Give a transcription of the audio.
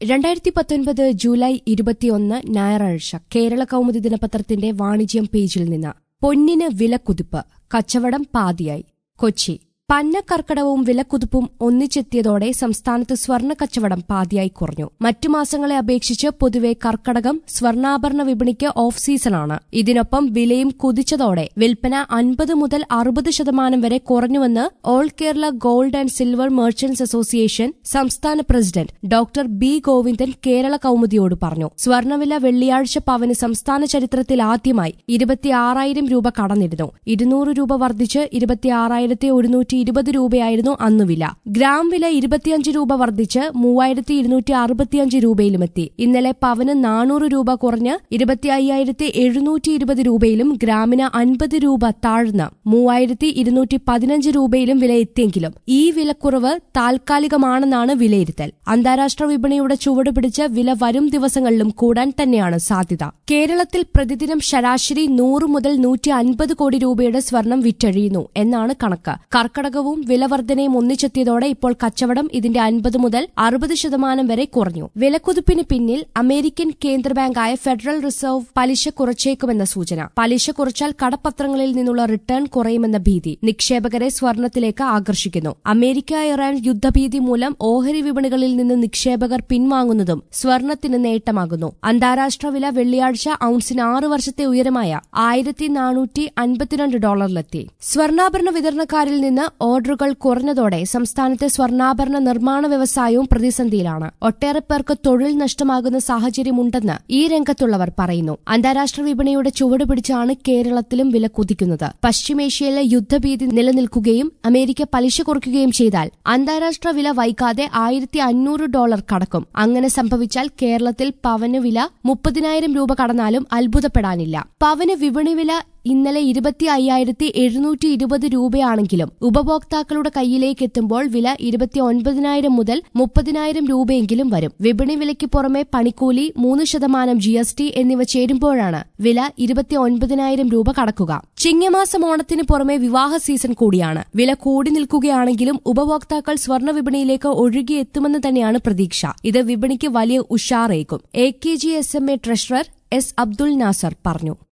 രണ്ടായിരത്തി പത്തൊൻപത് ജൂലൈ ഇരുപത്തിയൊന്ന് ഞായറാഴ്ച കേരള കൗമുദി ദിനപത്രത്തിന്റെ വാണിജ്യം പേജിൽ നിന്ന് പൊന്നിന് വിലക്കുതിപ്പ് കച്ചവടം പാതിയായി കൊച്ചി പന്നക്കർക്കടവും വിലക്കുതിപ്പും ഒന്നിച്ചെത്തിയതോടെ സംസ്ഥാനത്ത് സ്വർണ്ണ കച്ചവടം പാതിയായി കുറഞ്ഞു മറ്റു മാസങ്ങളെ അപേക്ഷിച്ച് പൊതുവെ കർക്കടകം സ്വർണ്ണാഭരണ വിപണിക്ക് ഓഫ് സീസണാണ് ഇതിനൊപ്പം വിലയും കുതിച്ചതോടെ വിൽപ്പന അൻപത് മുതൽ അറുപത് ശതമാനം വരെ കുറഞ്ഞുവെന്ന് All Kerala Gold and Silver Merchants Association സംസ്ഥാന president doctor B Govindan Kerala കൌമുദിയോട് പറഞ്ഞു സ്വർണ്ണവില വെള്ളിയാഴ്ച പവന് സംസ്ഥാന ചരിത്രത്തിൽ ആദ്യമായി ഇരുപത്തിയാറായിരം രൂപ കടന്നിരുന്നു ഇരുന്നൂറ് രൂപ വർദ്ധിച്ച് ഇരുപത്തിയാറായിരത്തി ഒരുന്നൂറ്റി ഇരുപത് രൂപയായിരുന്നു അന്ന് വില ഗ്രാം വില ഇരുപത്തിയഞ്ച് രൂപ വർദ്ധിച്ച് മൂവായിരത്തി ഇരുന്നൂറ്റി അറുപത്തിയഞ്ച് രൂപയിലുമെത്തി ഇന്നലെ പവന് നാനൂറ് രൂപ കുറഞ്ഞ് ഇരുപത്തി അയ്യായിരത്തി എഴുന്നൂറ്റി ഇരുപത് രൂപയിലും ഗ്രാമിന് അൻപത് രൂപ താഴ്ന്ന് മൂവായിരത്തി ഇരുന്നൂറ്റി പതിനഞ്ച് രൂപയിലും വില എത്തിയെങ്കിലും ഈ വിലക്കുറവ് താൽക്കാലികമാണെന്നാണ് വിലയിരുത്തൽ അന്താരാഷ്ട്ര വിപണിയുടെ ചുവട് പിടിച്ച് വില വരും ദിവസങ്ങളിലും കൂടാൻ തന്നെയാണ് സാധ്യത കേരളത്തിൽ പ്രതിദിനം ശരാശരി നൂറ് മുതൽ നൂറ്റി അൻപത് കോടി രൂപയുടെ സ്വർണം വിറ്റഴിയുന്നു എന്നാണ് കണക്ക് കർക്കടകവും വിലവർധനയും ഒന്നിച്ചെത്തിയതോടെ ഇപ്പോൾ കച്ചവടം ഇതിന്റെ അൻപത് മുതൽ അറുപത് ശതമാനം വരെ കുറഞ്ഞു വിലക്കുതിപ്പിന് പിന്നിൽ അമേരിക്കൻ കേന്ദ്ര ബാങ്കായ ഫെഡറൽ റിസർവ് പലിശ കുറച്ചേക്കുമെന്ന സൂചന പലിശ കുറച്ചാൽ കടപ്പത്രങ്ങളിൽ നിന്നുള്ള റിട്ടേൺ കുറയുമെന്ന ഭീതി നിക്ഷേപകരെ സ്വർണത്തിലേക്ക് ആകർഷിക്കുന്നു അമേരിക്ക ഇറാൻ യുദ്ധഭീതി മൂലം ഓഹരി വിപണികളിൽ നിന്ന് നിക്ഷേപകർ പിൻവാങ്ങുന്നതും സ്വർണത്തിന് നേട്ടമാകുന്നു അന്താരാഷ്ട്ര വില വെള്ളിയാഴ്ച ഔൺസിന് ആറ് വർഷത്തെ ഉയരമായ ആയിരത്തി നാനൂറ്റി അൻപത്തിരണ്ട് ഡോളറിലെത്തി സ്വർണ്ണാഭരണ വിതരണക്കാരിൽ നിന്ന് ഓർഡറുകൾ കുറഞ്ഞതോടെ സംസ്ഥാനത്തെ സ്വർണ്ണാഭരണ നിർമ്മാണ വ്യവസായവും പ്രതിസന്ധിയിലാണ് ഒട്ടേറെ പേർക്ക് തൊഴിൽ നഷ്ടമാകുന്ന സാഹചര്യമുണ്ടെന്ന് ഈ രംഗത്തുള്ളവർ പറയുന്നു അന്താരാഷ്ട്ര വിപണിയുടെ ചുവട് പിടിച്ചാണ് കേരളത്തിലും വില കുതിക്കുന്നത് പശ്ചിമേഷ്യയിലെ യുദ്ധഭീതി നിലനിൽക്കുകയും അമേരിക്ക പലിശ കുറയ്ക്കുകയും ചെയ്താൽ അന്താരാഷ്ട്ര വില വൈകാതെ ആയിരത്തി അഞ്ഞൂറ് ഡോളർ കടക്കും അങ്ങനെ സംഭവിച്ചാൽ കേരളത്തിൽ പവന് വില മുപ്പതിനായിരം രൂപ കടന്നാലും അത്ഭുതപ്പെടാനില്ല പവന് വിപണി വില ഇന്നലെ ഇരുപത്തി അയ്യായിരത്തി എഴുന്നൂറ്റി ഇരുപത് രൂപയാണെങ്കിലും ഉപഭോക്താക്കളുടെ കയ്യിലേക്ക് എത്തുമ്പോൾ വില ഇരുപത്തി ഒൻപതിനായിരം മുതൽ മുപ്പതിനായിരം രൂപയെങ്കിലും വരും വിപണി വിലയ്ക്ക് പുറമെ പണിക്കൂലി മൂന്ന് ശതമാനം ജി എസ് ടി എന്നിവ ചേരുമ്പോഴാണ് വില ഇരുപത്തി ഒൻപതിനായിരം രൂപ കടക്കുക ചിങ്ങമാസം ഓണത്തിന് പുറമെ വിവാഹ സീസൺ കൂടിയാണ് വില കൂടി നിൽക്കുകയാണെങ്കിലും ഉപഭോക്താക്കൾ സ്വർണ്ണ വിപണിയിലേക്ക് ഒഴുകിയെത്തുമെന്ന് തന്നെയാണ് പ്രതീക്ഷ ഇത് വിപണിക്ക് വലിയ ഉഷാറേക്കും A K G S M A treasurer S Abdul Nasser പറഞ്ഞു